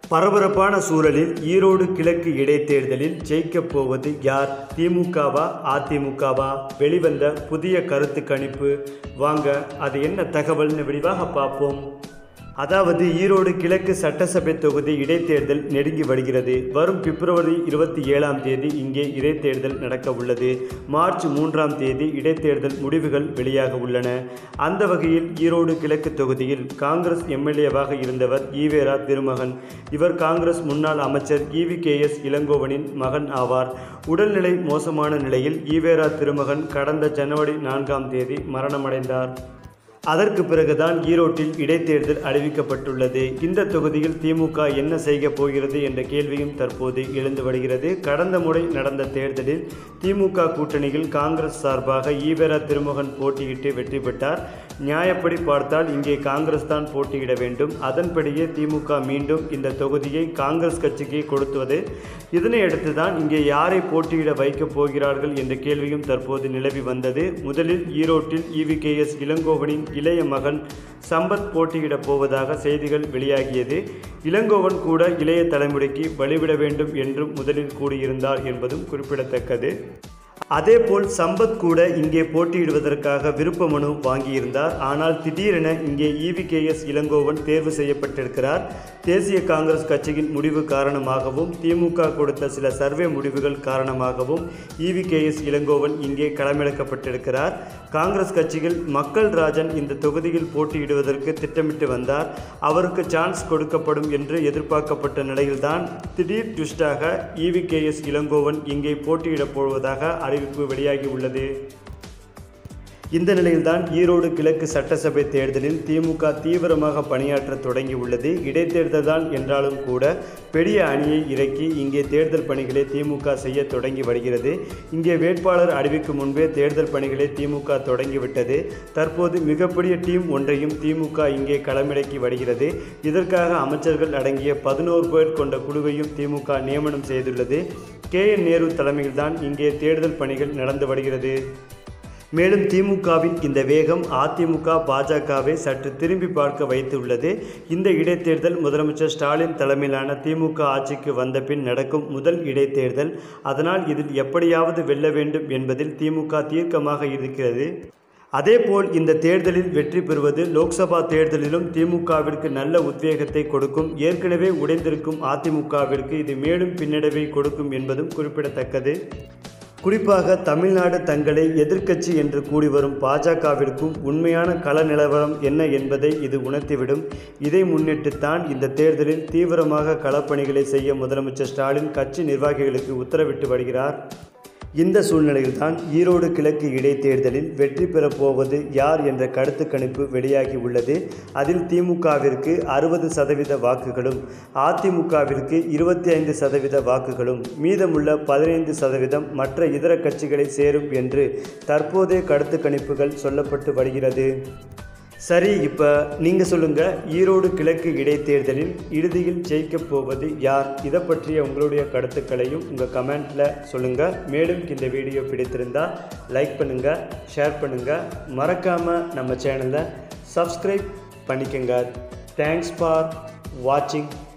பரபரப்பான சூழலில் ஈரோடு கிழக்கு இடைத்தேர்தலில் ஜெயிக்கப் போவது யார் திமுகவா அதிமுகவா வெளிவந்த புதிய கருத்து கணிப்பு வாங்க அது என்ன தகவல்னு விரிவாக பார்ப்போம் அதாவது ஈரோடு கிழக்கு சட்டசபை தொகுதி இடைத்தேர்தல் நெருங்கி வருகிறது வரும் பிப்ரவரி இருபத்தி ஏழாம் தேதி இங்கே இடைத்தேர்தல் நடக்க உள்ளது மார்ச் மூன்றாம் தேதி இடைத்தேர்தல் முடிவுகள் வெளியாக உள்ளன அந்த வகையில் ஈரோடு கிழக்கு தொகுதியில் காங்கிரஸ் எம்எல்ஏவாக இருந்தவர் ஈவேரா திருமகன் இவர் காங்கிரஸ் முன்னாள் அமைச்சர் ஈவி கே எஸ் இளங்கோவனின் மகன் ஆவார் உடல்நிலை மோசமான நிலையில் ஈவேரா திருமகன் கடந்த ஜனவரி நான்காம் தேதி மரணமடைந்தார் அதற்கு பிறகுதான் ஈரோட்டில் இடைத்தேர்தல் அறிவிக்கப்பட்டுள்ளது இந்த தொகுதியில் திமுக என்ன செய்ய போகிறது என்ற கேள்வியும் தற்போது எழுந்து வருகிறது கடந்த முறை நடந்த தேர்தலில் திமுக கூட்டணியில் காங்கிரஸ் சார்பாக ஈவேரா திருமகன் போட்டியிட்டு வெற்றி பெற்றார் நியாயப்படி பார்த்தால் இங்கே காங்கிரஸ் தான் போட்டியிட வேண்டும் அதன்படியே திமுக மீண்டும் இந்த தொகுதியை காங்கிரஸ் கட்சிக்கு கொடுத்துவது இதனையடுத்து தான் இங்கே யாரை போட்டியிட வைக்கப் போகிறார்கள் என்ற கேள்வியும் தற்போது நிலவி வந்தது முதலில் ஈரோட்டில் இவி கே எஸ் இளங்கோவனின் இளைய மகன் சம்பத் போட்டியிடப் போவதாக செய்திகள் வெளியாகியது இளங்கோவன் கூட இளைய தலைமுறைக்கு வழிவிட வேண்டும் என்றும் முதலில் கூறியிருந்தார் என்பதும் குறிப்பிடத்தக்கது அதேபோல் சம்பத் கூட இங்கே போட்டியிடுவதற்காக விருப்ப மனு வாங்கியிருந்தார் ஆனால் திடீரென இங்கே இவி கே எஸ் இளங்கோவன் தேர்வு செய்யப்பட்டிருக்கிறார் தேசிய காங்கிரஸ் கட்சியின் முடிவு காரணமாகவும் திமுக கொடுத்த சில சர்வே முடிவுகள் காரணமாகவும் இவி கே எஸ் இளங்கோவன் இங்கே களமிறக்கப்பட்டிருக்கிறார் காங்கிரஸ் கட்சியில் மக்கள் ராஜன் இந்த தொகுதியில் போட்டியிடுவதற்கு திட்டமிட்டு வந்தார் அவருக்கு சான்ஸ் கொடுக்கப்படும் என்று எதிர்பார்க்கப்பட்ட நிலையில்தான் திடீர் ட்விஸ்டாக இவி கே எஸ் இளங்கோவன் இங்கே போட்டியிடப் போவதாக அறிவிப்பு வெளியாகி உள்ளது இந்த நிலையில்தான் ஈரோடு கிழக்கு சட்டசபை தேர்தலில் திமுக தீவிரமாக பணியாற்ற தொடங்கி உள்ளது இடைத்தேர்தல் தான் என்றாலும் கூட பெரிய அணியை இறக்கி இங்கே தேர்தல் பணிகளை திமுக செய்ய தொடங்கி வருகிறது இங்கே வேட்பாளர் அறிவிக்கும் முன்பே தேர்தல் பணிகளை திமுக தொடங்கிவிட்டது தற்போது மிகப்பெரிய டீம் ஒன்றையும் திமுக இங்கே களமிறக்கி வருகிறது இதற்காக அமைச்சர்கள் அடங்கிய பதினோரு பேர் கொண்ட குழுவையும் திமுக நியமனம் செய்துள்ளது கே என் நேரு தலைமையில்தான் இங்கே தேர்தல் பணிகள் நடந்து வருகிறது மேலும் திமுகவின் இந்த வேகம் அதிமுக பாஜகவை சற்று திரும்பி பார்க்க வைத்துள்ளது இந்த இடைத்தேர்தல் முதலமைச்சர் ஸ்டாலின் தலைமையிலான திமுக ஆட்சிக்கு வந்த பின் நடக்கும் முதல் இடைத்தேர்தல் அதனால் இதில் எப்படியாவது வெல்ல வேண்டும் என்பதில் திமுக தீர்க்கமாக இருக்கிறது அதேபோல் இந்த தேர்தலில் வெற்றி பெறுவது லோக்சபா தேர்தலிலும் திமுகவிற்கு நல்ல உத்வேகத்தை கொடுக்கும் ஏற்கனவே உடைந்திருக்கும் அதிமுகவிற்கு இது மேலும் பின்னடைவை கொடுக்கும் என்பதும் குறிப்பிடத்தக்கது குறிப்பாக தமிழ்நாடு தங்களை எதிர்க்கட்சி என்று கூடி வரும் பாஜகவிற்கும் உண்மையான கள நிலவரம் என்ன என்பதை இது உணர்த்திவிடும் இதை முன்னிட்டுத்தான் இந்த தேர்தலில் தீவிரமாக களப்பணிகளை செய்ய முதலமைச்சர் ஸ்டாலின் கட்சி நிர்வாகிகளுக்கு உத்தரவிட்டு வருகிறார் இந்த சூழ்நிலையில்தான் ஈரோடு கிழக்கு இடைத்தேர்தலில் வெற்றி பெறப் போவது யார் என்ற கருத்து கணிப்பு வெளியாகி உள்ளது அதில் திமுகவிற்கு அறுபது சதவீத வாக்குகளும் அதிமுகவிற்கு இருபத்தி ஐந்து சதவீத வாக்குகளும் மீதமுள்ள பதினைந்து சதவீதம் மற்ற இதர கட்சிகளை சேரும் என்று தற்போதைய கருத்து கணிப்புகள் சொல்லப்பட்டு வருகிறது சரி இப்போ நீங்கள் சொல்லுங்கள் ஈரோடு கிழக்கு இடைத்தேர்தலில் இறுதியில் ஜெயிக்கப் போவது யார் இதை பற்றிய உங்களுடைய கருத்துக்களையும் உங்கள் கமெண்ட்டில் சொல்லுங்கள் மேலும் இந்த வீடியோ பிடித்திருந்தால் லைக் பண்ணுங்கள் ஷேர் பண்ணுங்கள் மறக்காமல் நம்ம சேனலை சப்ஸ்கிரைப் பண்ணிக்கோங்க தேங்க்ஸ் ஃபார் வாட்சிங்